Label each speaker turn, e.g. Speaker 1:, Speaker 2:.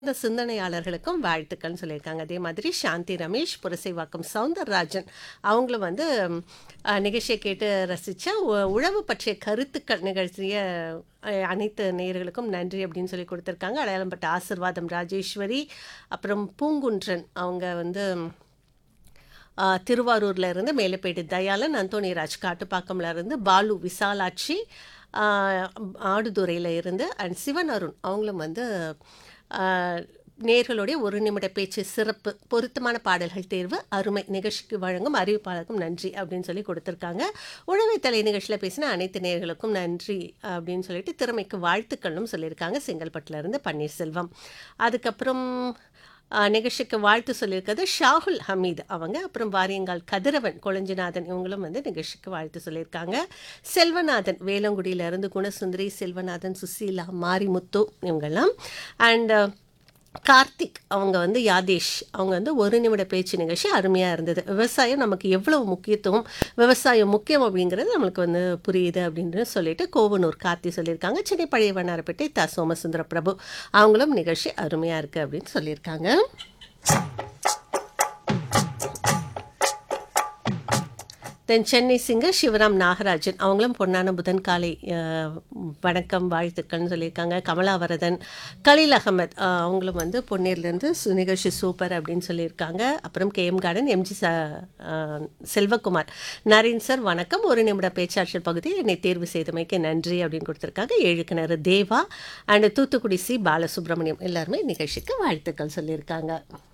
Speaker 1: இந்த சிந்தனையாளர்களுக்கும் வாழ்த்துக்கள்னு சொல்லியிருக்காங்க அதே மாதிரி சாந்தி ரமேஷ் புரசைவாக்கம் சவுந்தரராஜன் அவங்களும் வந்து ம், அஹ், நிகழ்ச்சியை கேட்டு ரசித்த உழவு பற்றிய கருத்துக்கள் நிகழ்ச்சிய அஹ், அனைத்து நேயர்களுக்கும் நன்றி அப்படின்னு சொல்லி கொடுத்துருக்காங்க அடையாளம்பட்ட ஆசிர்வாதம் ராஜேஸ்வரி அப்புறம் பூங்குன்றன் அவங்க வந்து ஆ, திருவாரூர்ல இருந்து மேலப்பேட்டு தயாளன் அந்தோணிராஜ் காட்டுப்பாக்கம்ல இருந்து பாலு விசாலாட்சி ஆ, ஆடுதுறையில் இருந்து அண்ட் சிவன் அருண் அவங்களும் வந்து ஆ, நேர்களுடைய ஒரு நிமிட பேச்சு சிறப்பு பொருத்தமான பாடல்கள் தேர்வு அருமை நிகழ்ச்சிக்கு வழங்கும் அறிவிப்பாளருக்கும் நன்றி அப்படின்னு சொல்லி கொடுத்துருக்காங்க உழவை தலை நிகழ்ச்சியில் பேசின அனைத்து நேர்களுக்கும் நன்றி அப்படின்னு சொல்லிட்டு திறமைக்கு வாழ்த்துக்களும் சொல்லியிருக்காங்க செங்கல்பட்டுல இருந்து பன்னீர்செல்வம் அதுக்கப்புறம் ஆஹ் நிகழ்ச்சிக்கு வாழ்த்து சொல்லியிருக்கிறது ஷாகுல் ஹமீத் அவங்க அப்புறம் வாரியங்கால் கதிரவன் கொளஞ்சிநாதன் இவங்களும் வந்து நிகழ்ச்சிக்கு வாழ்த்து சொல்லியிருக்காங்க செல்வநாதன் வேலங்குடியில இருந்து குணசுந்தரி செல்வநாதன் சுசீலா மாரிமுத்து இவங்கெல்லாம் அண்ட் கார்த்திக் அவங்க வந்து யாதேஷ் அவங்க வந்து ஒரு நிமிட பேச்சு நிகழ்ச்சி அருமையாக இருந்தது விவசாயம் நமக்கு எவ்வளவு முக்கியத்துவம் விவசாயம் முக்கியம் அப்படிங்கிறது நம்மளுக்கு வந்து புரியுது அப்படின்னு சொல்லிட்டு கோவனூர் கார்த்தி சொல்லியிருக்காங்க சென்னை பழைய வண்ணாரப்பேட்டை த சோமசுந்தர பிரபு அவங்களும் நிகழ்ச்சி அருமையாக இருக்குது அப்படின்னு சொல்லியிருக்காங்க தென் சென்னை சிங்கர் சிவராம் நாகராஜன் அவங்களும் பொன்னான புதன் காலை அஹ், வணக்கம் வாழ்த்துக்கள்னு சொல்லியிருக்காங்க கமலாவரதன் கலீல் அகமத் அஹ், அவங்களும் வந்து பொன்னேர்லேருந்து சு- நிகழ்ச்சி சூப்பர் அப்படின்னு சொல்லியிருக்காங்க அப்புறம் கேஎம் கார்டன் எம்ஜி ச அஹ், செல்வகுமார் நரேன் சார் வணக்கம் ஒரு நிமிட பேச்சாற்றல் பகுதியில் என்னை தேர்வு செய்தமைக்கு நன்றி அப்படின்னு கொடுத்துருக்காங்க ஏழு கிணறு தேவா அண்ட் தூத்துக்குடி சி பாலசுப்ரமணியம் எல்லாருமே நிகழ்ச்சிக்கு வாழ்த்துக்கள் சொல்லியிருக்காங்க